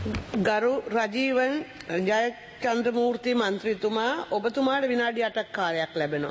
ගරු රජීවන් ජයචන්ද්‍රමූර්ති මන්ත්‍රීතුමා ඔබතුමාට විනාඩි අටක් කාලයක් ලැබෙනවා.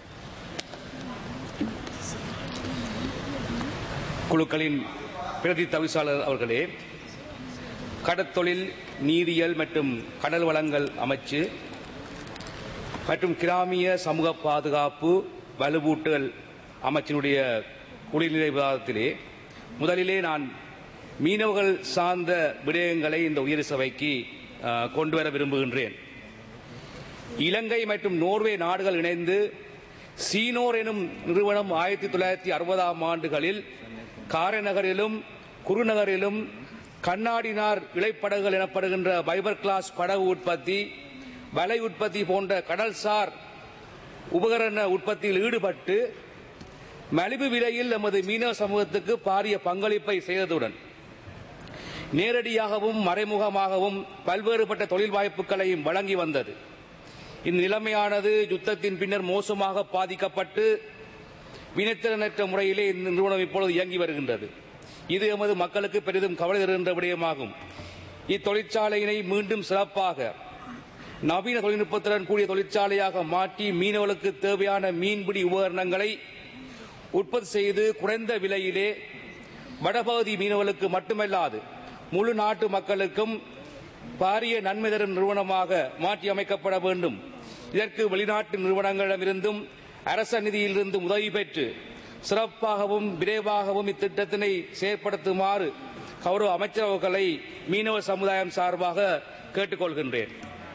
குழுக்களின் பிரதி தவிசாளர் அவர்களே கடற்தொழில் நீரியல் மற்றும் கடல் வளங்கள் அமைச்சு மற்றும் கிராமிய சமூக பாதுகாப்பு வலுவூட்டல் அமைச்சினுடைய குடிநிலை விவாதத்திலே முதலிலே நான் மீனவர்கள் சார்ந்த விடயங்களை இந்த உயர் சபைக்கு அஹ், கொண்டு வர விரும்புகின்றேன் இலங்கை மற்றும் நோர்வே நாடுகள் இணைந்து சீனோர் எனும் நிறுவனம் ஆயிரத்தி தொள்ளாயிரத்தி அறுபதாம் ஆண்டுகளில் காரைநகரிலும் குருநகரிலும் கண்ணாடினார் இழைப்படகுகள் எனப்படுகின்ற பைபர் கிளாஸ் படகு உற்பத்தி வலை உற்பத்தி போன்ற கடல்சார் உபகரண உற்பத்தியில் ஈடுபட்டு மலிவு விலையில் நமது மீனவ சமூகத்துக்கு பாரிய பங்களிப்பை செய்ததுடன் நேரடியாகவும் மறைமுகமாகவும் பல்வேறுபட்ட தொழில் வாய்ப்புகளையும் வழங்கி வந்தது இந்நிலைமையானது யுத்தத்தின் பின்னர் மோசமாக பாதிக்கப்பட்டு வினைத்திறனற்ற முறையிலே இந்த நிறுவனம் இப்பொழுது இயங்கி வருகின்றது இது எமது மக்களுக்கு பெரிதும் கவலை தருகின்ற விடயமாகும் இத்தொழிற்சாலையினை மீண்டும் சிறப்பாக நவீன தொழில்நுட்பத்துடன் கூடிய தொழிற்சாலையாக மாற்றி மீனவர்களுக்கு தேவையான மீன்பிடி உபகரணங்களை உற்பத்தி செய்து குறைந்த விலையிலே வடபகுதி மீனவர்களுக்கு மட்டுமல்லாது முழு நாட்டு மக்களுக்கும் பாரிய நன்மை தரும் நிறுவனமாக மாற்றி அமைக்கப்பட வேண்டும் இதற்கு வெளிநாட்டு நிறுவனங்களிடமிருந்தும் அரச நிதியிலிருந்து உதவி பெற்று சிறப்பாகவும் விரைவாகவும் இத்திட்டத்தினை செயற்படுத்துமாறு கௌரவ அமைச்சர் அவர்களை மீனவ சமுதாயம் சார்பாக கேட்டுக்கொள்கின்றேன்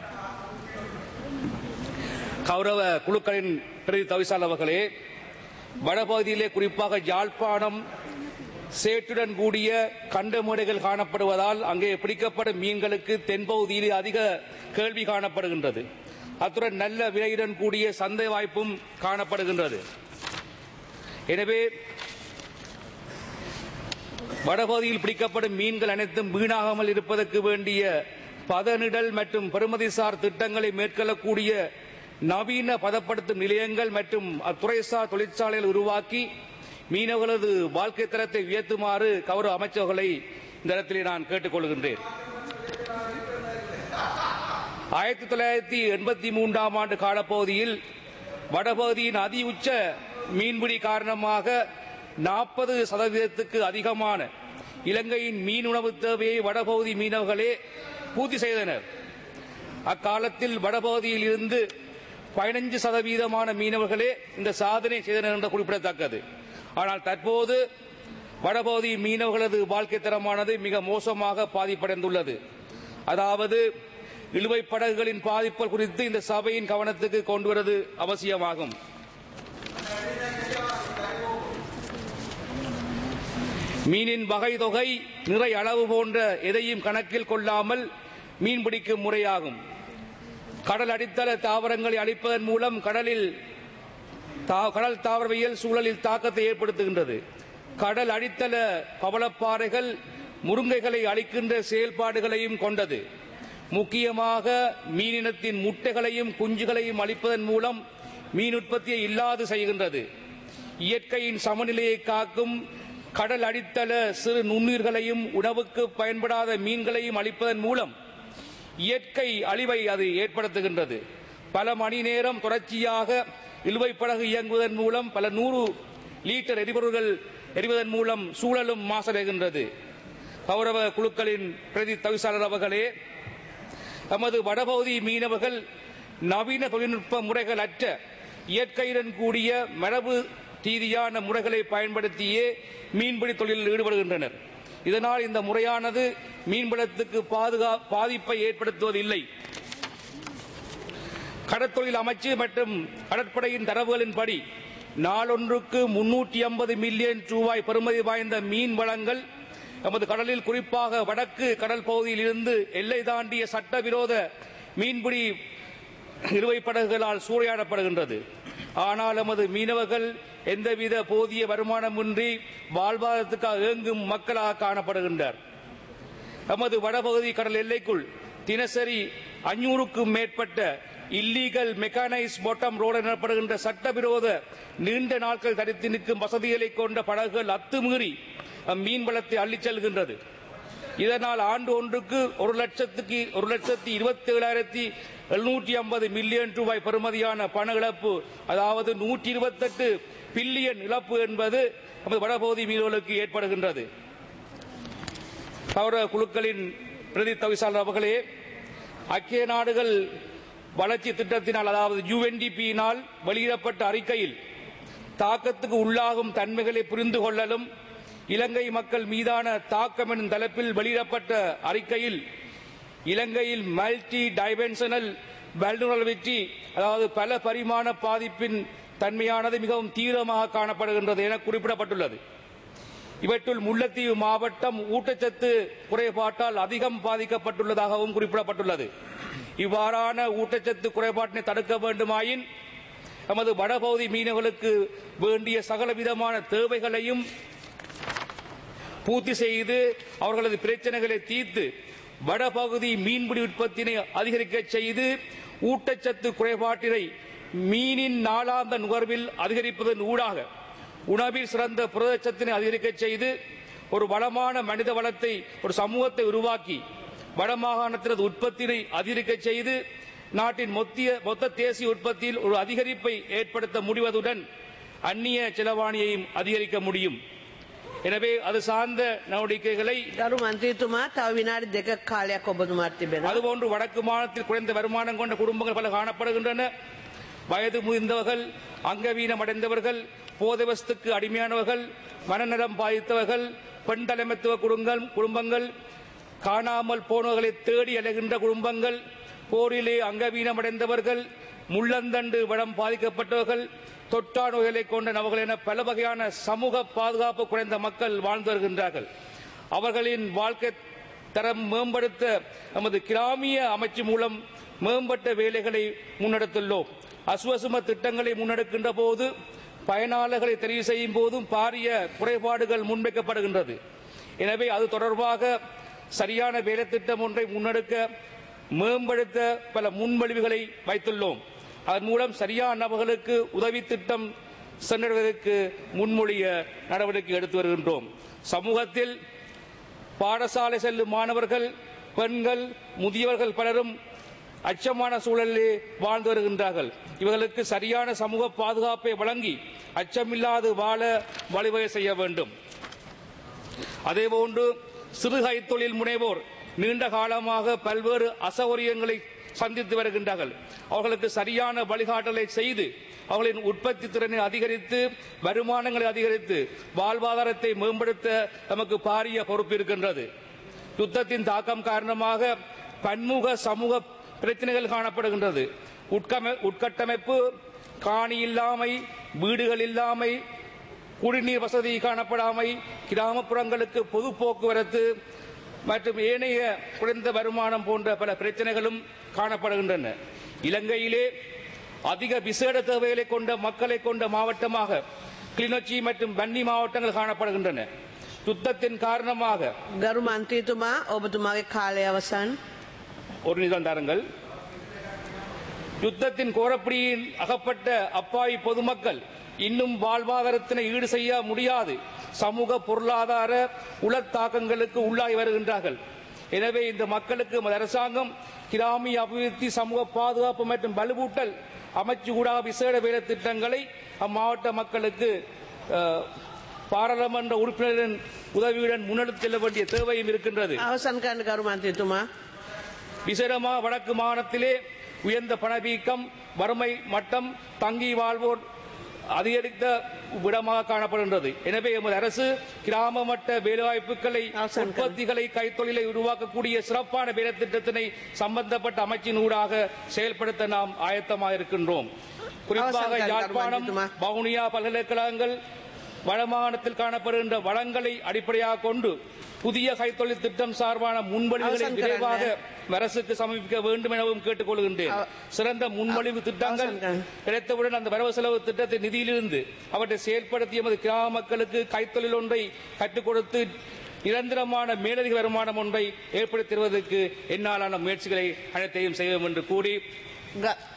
கௌரவ குழுக்களின் பிரதி தவிசாளர் அவர்களே வடபகுதியிலே குறிப்பாக யாழ்ப்பாணம் சேற்றுடன் கூடிய கண்டமேடைகள் காணப்படுவதால் அங்கே பிடிக்கப்படும் மீன்களுக்கு தென்பகுதியிலே அதிக கேள்வி காணப்படுகின்றது அத்துடன் நல்ல விலையுடன் கூடிய சந்தை வாய்ப்பும் காணப்படுகின்றது எனவே வடபகுதியில் பிடிக்கப்படும் மீன்கள் அனைத்தும் வீணாகாமல் இருப்பதற்கு வேண்டிய பதனிடல் மற்றும் பெறுமதிசார் திட்டங்களை மேற்கொள்ளக்கூடிய நவீன பதப்படுத்தும் நிலையங்கள் மற்றும் அத்துறைசார் தொழிற்சாலைகள் உருவாக்கி மீனவர்களது வாழ்க்கை தரத்தை உயர்த்துமாறு கௌரவ அமைச்சர்களை இந்த இடத்திலே நான் கேட்டுக்கொள்கின்றேன் ஆயிரத்தி தொள்ளாயிரத்தி எண்பத்தி மூன்றாம் ஆண்டு காலப்பகுதியில் வடபகுதியின் அதி உச்ச மீன்பிடி காரணமாக நாற்பது சதவீதத்துக்கு அதிகமான இலங்கையின் மீன் உணவு தேவையை வடபகுதி மீனவர்களே பூர்த்தி செய்தனர் அக்காலத்தில் வடபகுதியில் இருந்து பதினஞ்சு சதவீதமான மீனவர்களே இந்த சாதனை செய்தனர் என்ற குறிப்பிடத்தக்கது ஆனால் தற்போது வடபகுதி மீனவர்களது வாழ்க்கை தரமானது மிக மோசமாக பாதிப்படைந்துள்ளது அதாவது இழுவை படகுகளின் பாதிப்புகள் குறித்து இந்த சபையின் கவனத்துக்கு கொண்டு வருவது அவசியமாகும் மீனின் வகை தொகை நிறை அளவு போன்ற எதையும் கணக்கில் கொள்ளாமல் மீன்பிடிக்கும் முறையாகும் கடல் அடித்தள தாவரங்களை அழிப்பதன் மூலம் கடலில் தா- கடல் தாவரவியல் சூழலில் தாக்கத்தை ஏற்படுத்துகின்றது கடல் அடித்தள பவளப்பாறைகள் முருங்கைகளை அழிக்கின்ற செயல்பாடுகளையும் கொண்டது முக்கியமாக மீனினத்தின் முட்டைகளையும் குஞ்சுகளையும் அழிப்பதன் மூலம் மீன் உற்பத்தியை இல்லாது செய்கின்றது இயற்கையின் சமநிலையை காக்கும் கடல் அடித்தள சிறு நுண்ணுயிர்களையும் உணவுக்கு பயன்படாத மீன்களையும் அழிப்பதன் மூலம் இயற்கை அழிவை அது ஏற்படுத்துகின்றது பல மணி நேரம் தொடர்ச்சியாக இழுவை படகு இயங்குவதன் மூலம் பல நூறு லீட்டர் எரிபொருள்கள் எரிவதன் மூலம் சூழலும் மாசடைகின்றது கௌரவ குழுக்களின் பிரதி தவிசாளர் அவர்களே நமது வடபகுதி மீனவர்கள் நவீன தொழில்நுட்ப முறைகள் அற்ற இயற்கையுடன் கூடிய மரபு ரீதியான முறைகளை பயன்படுத்தியே மீன்பிடி தொழிலில் ஈடுபடுகின்றனர் இதனால் இந்த முறையானது மீன்பிடத்துக்கு பாதுகா பாதிப்பை ஏற்படுத்துவதில்லை கடற்தொழில் அமைச்சு மற்றும் கடற்படையின் தரவுகளின்படி நாளொன்றுக்கு முன்னூற்றி ஐம்பது மில்லியன் ரூபாய் பெறுமதி வாய்ந்த மீன் வளங்கள் நமது கடலில் குறிப்பாக வடக்கு கடல் பகுதியில் இருந்து எல்லை தாண்டிய சட்டவிரோத மீன்பிடி இழுவை படகுகளால் சூறையாடப்படுகின்றது ஆனால் நமது மீனவர்கள் எந்தவித போதிய வருமானமின்றி வாழ்வாதாரத்துக்காக ஏங்கும் மக்களாக காணப்படுகின்றனர் நமது வடபகுதி கடல் எல்லைக்குள் தினசரி அஞ்சூறுக்கும் மேற்பட்ட இல்லீகல் மெக்கானைஸ் பாட்டம் ரோடு எனப்படுகின்ற சட்டவிரோத நீண்ட நாட்கள் தரித்து நிற்கும் வசதிகளை கொண்ட படகுகள் அத்துமீறி மீன் வளத்தை அள்ளிச் செல்கின்றது இதனால் ஆண்டு ஒன்றுக்கு ஒரு லட்சத்துக்கு ஒரு லட்சத்தி இருபத்தி ஏழாயிரத்தி எழுநூற்றி ஐம்பது மில்லியன் ரூபாய் பெறுமதியான பண இழப்பு அதாவது நூற்றி இருபத்தெட்டு பில்லியன் இழப்பு என்பது நமது வடபகுதி மீனவர்களுக்கு ஏற்படுகின்றது பௌர குழுக்களின் பிரதி தவிசாளர் அவர்களே ஐக்கிய நாடுகள் வளர்ச்சி திட்டத்தினால் அதாவது யுஎன்டிபியினால் வெளியிடப்பட்ட அறிக்கையில் தாக்கத்துக்கு உள்ளாகும் தன்மைகளை புரிந்து கொள்ளலும் இலங்கை மக்கள் மீதான தாக்கம் எனும் தலைப்பில் வெளியிடப்பட்ட அறிக்கையில் இலங்கையில் மல்டி டைமென்ஷனல் வல்னரபிலிட்டி அதாவது பல பரிமாண பாதிப்பின் தன்மையானது மிகவும் தீவிரமாக காணப்படுகின்றது என குறிப்பிடப்பட்டுள்ளது இவற்றுள் முல்லைத்தீவு மாவட்டம் ஊட்டச்சத்து குறைபாட்டால் அதிகம் பாதிக்கப்பட்டுள்ளதாகவும் குறிப்பிடப்பட்டுள்ளது இவ்வாறான ஊட்டச்சத்து குறைபாட்டினை தடுக்க வேண்டுமாயின் நமது வடபகுதி மீனவர்களுக்கு வேண்டிய சகல விதமான தேவைகளையும் பூர்த்தி செய்து அவர்களது பிரச்சனைகளை தீர்த்து வடபகுதி மீன்பிடி உற்பத்தினை அதிகரிக்க செய்து ஊட்டச்சத்து குறைபாட்டினை மீனின் நாளாந்த நுகர்வில் அதிகரிப்பதன் ஊடாக உணவில் சிறந்த புரதச்சத்தினை அதிகரிக்க செய்து ஒரு வளமான மனித வளத்தை ஒரு சமூகத்தை உருவாக்கி வடமாகாணத்தினது உற்பத்தியை அதிகரிக்க செய்து நாட்டின் மொத்திய மொத்த தேசிய உற்பத்தியில் ஒரு அதிகரிப்பை ஏற்படுத்த முடிவதுடன் அந்நிய செலவாணியையும் அதிகரிக்க முடியும் எனவே அது சார்ந்த நடவடிக்கைகளை ගරු මන්ත්‍රීතුමා තව විනාඩි දෙකක් කාලයක් ඔබතුමාට තිබෙනවා. அதுபோன்று வடக்கு மாநிலத்தில் குறைந்த வருமானம் கொண்ட குடும்பங்கள் பல காணப்படுகின்றன வயது முதிர்ந்தவர்கள் அங்கவீனம் அடைந்தவர்கள் போதவஸ்துக்கு அடிமையானவர்கள் மனநலம் பாதித்தவர்கள் பெண் தலைமைத்துவ குடும்பங்கள் குடும்பங்கள் காணாமல் போனவர்களை தேடி அலைகின்ற குடும்பங்கள் போரிலே அங்கவீனம் அடைந்தவர்கள் முள்ளந்தண்டு வடம் பாதிக்கப்பட்டவர்கள் தொற்றா நோய்களை கொண்ட நபர்கள் என பல வகையான சமூக பாதுகாப்பு குறைந்த மக்கள் வாழ்ந்து வருகின்றார்கள் அவர்களின் வாழ்க்கை தரம் மேம்படுத்த நமது கிராமிய அமைச்சு மூலம் மேம்பட்ட வேலைகளை முன்னெடுத்துள்ளோம் அசுவசும திட்டங்களை முன்னெடுக்கின்ற போது பயனாளர்களை தெரிவு செய்யும் போதும் பாரிய குறைபாடுகள் முன்வைக்கப்படுகின்றது எனவே அது தொடர்பாக சரியான வேலை திட்டம் ஒன்றை முன்னெடுக்க மேம்படுத்த பல முன்மொழிவுகளை வைத்துள்ளோம் அதன் மூலம் சரியான நபர்களுக்கு உதவி திட்டம் சென்றடைவதற்கு முன்மொழிய நடவடிக்கை எடுத்து வருகின்றோம் சமூகத்தில் பாடசாலை செல்லும் மாணவர்கள் பெண்கள் முதியவர்கள் பலரும் அச்சமான சூழலிலே வாழ்ந்து வருகின்றார்கள் இவர்களுக்கு சரியான சமூக பாதுகாப்பை வழங்கி அச்சமில்லாது வாழ வழிவகை செய்ய வேண்டும் அதேபோன்று சிறு கைத்தொழில் முனைவோர் நீண்ட காலமாக பல்வேறு அசௌகரியங்களை சந்தித்து வருகின்றார்கள் அவர்களுக்கு சரியான வழிகாட்டலை செய்து அவர்களின் உற்பத்தி திறனை அதிகரித்து வருமானங்களை அதிகரித்து வாழ்வாதாரத்தை மேம்படுத்த நமக்கு பாரிய பொறுப்பு இருக்கின்றது யுத்தத்தின் தாக்கம் காரணமாக பன்முக சமூக பிரச்சனைகள் காணப்படுகின்றது உட்கம- உட்கட்டமைப்பு காணி இல்லாமை வீடுகள் இல்லாமை குடிநீர் வசதி காணப்படாமை கிராமப்புறங்களுக்கு பொது போக்குவரத்து மற்றும் ஏனைய குறைந்த வருமானம் போன்ற பல பிரச்சனைகளும் காணப்படுகின்றன இலங்கையிலே அதிக விசேட தேவைகளை கொண்ட மக்களை கொண்ட மாவட்டமாக கிளிநொச்சி மற்றும் வன்னி மாவட்டங்கள் காணப்படுகின்றன யுத்தத்தின் காரணமாக ගරු මන්ත්‍රීතුමා ඔබතුමාගේ කාලය අවසන්. ஒரு நிமிடம் தாருங்கள் யுத்தத்தின் கோரப்பிடியில் அகப்பட்ட அப்பாவி பொதுமக்கள் இன்னும் வாழ்வாதாரத்தினை ஈடு செய்ய முடியாது சமூக பொருளாதார உளத்தாக்கங்களுக்கு உள்ளாகி வருகின்றார்கள் எனவே இந்த மக்களுக்கு நமது அரசாங்கம் கிராமிய அபிவிருத்தி சமூக பாதுகாப்பு மற்றும் வலுவூட்டல் அமைச்சு ஊடாக விசேட வேலை திட்டங்களை அம்மாவட்ட மக்களுக்கு அஹ், பாராளுமன்ற உறுப்பினரின் உதவியுடன் முன்னெடுத்து செல்ல வேண்டிய தேவையும் இருக்கின்றது අවසන් කරන්න ගරු මන්ත්‍රීතුමා. விசேடமா வடக்கு மாகாணத்திலே உயர்ந்த பணவீக்கம் வறுமை மட்டம் தங்கி வாழ்வோர் அதிகரித்த விடமாக காணப்படுகின்றது எனவே எமது அரசு கிராம மட்ட வேலைவாய்ப்புகளை அவசரம். உற்பத்திகளை கைத்தொழிலை உருவாக்கக்கூடிய சிறப்பான வேலை திட்டத்தினை சம்பந்தப்பட்ட அமைச்சின் ஊடாக செயல்படுத்த நாம் ஆயத்தமாக இருக்கின்றோம் குறிப்பாக அவசரம், யாழ்ப்பாணம் கருமாந்திரமா. வவுனியா பல்கலைக்கழகங்கள் வடமாகாணத்தில் காணப்படுகின்ற வளங்களை அடிப்படையாக கொண்டு புதிய கைத்தொழில் திட்டம் சார்பான முன்மொழிவுகளை அவசரம் விரைவாக கரங்க. அரசுக்கு சமர்ப்பிக்க வேண்டும் எனவும் கேட்டுக்கொள்கின்றேன் அவ- சிறந்த முன்மொழிவு திட்டங்கள் அவசரம் கரங்க. கிடைத்தவுடன் அந்த வரவு செலவு திட்டத்தை நிதியிலிருந்து அவற்றை செயல்படுத்தி எமது கிராம மக்களுக்கு கைத்தொழில் ஒன்றை கற்றுக் கொடுத்து நிரந்தரமான மேலதிக வருமானம் ஒன்றை ஏற்படுத்தி தருவதற்கு என்னாலான முயற்சிகளை அனைத்தையும் செய்வோம் என்று கூறி ග-